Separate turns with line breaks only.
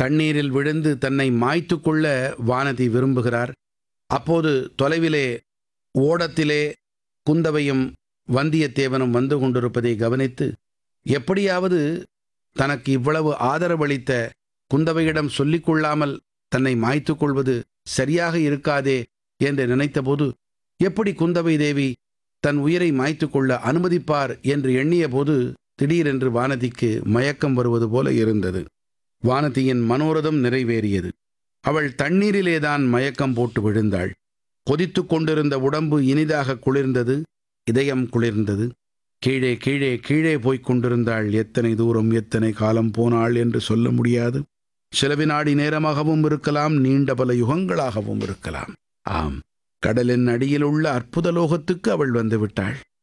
தண்ணீரில் விழுந்து தன்னை மாய்த்து கொள்ள வானதி விரும்புகிறார் அப்போது தொலைவிலே ஓடத்திலே குந்தவையும் வந்தியத்தேவனும் வந்து கொண்டிருப்பதை கவனித்து எப்படியாவது தனக்கு இவ்வளவு ஆதரவளித்த குந்தவையிடம் சொல்லிக் கொள்ளாமல் தன்னை மாய்த்து கொள்வது சரியாக இருக்காதே என்று நினைத்தபோது எப்படி குந்தவை தேவி தன் உயிரை மாய்த்து கொள்ள அனுமதிப்பார் என்று எண்ணியபோது திடீரென்று வானதிக்கு மயக்கம் வருவது போல இருந்தது வானதியின் மனோரதம் நிறைவேறியது அவள் தண்ணீரிலேதான் மயக்கம் போட்டு விழுந்தாள் கொதித்து கொண்டிருந்த உடம்பு இனிதாக குளிர்ந்தது இதயம் குளிர்ந்தது கீழே கீழே கீழே போய்க் கொண்டிருந்தாள் எத்தனை தூரம் எத்தனை காலம் போனாள் என்று சொல்ல முடியாது சில வினாடி நேரமாகவும் இருக்கலாம் நீண்ட பல யுகங்களாகவும் இருக்கலாம் ஆம் கடலின் அடியில் உள்ள அற்புத லோகத்துக்கு அவள் வந்து விட்டாள்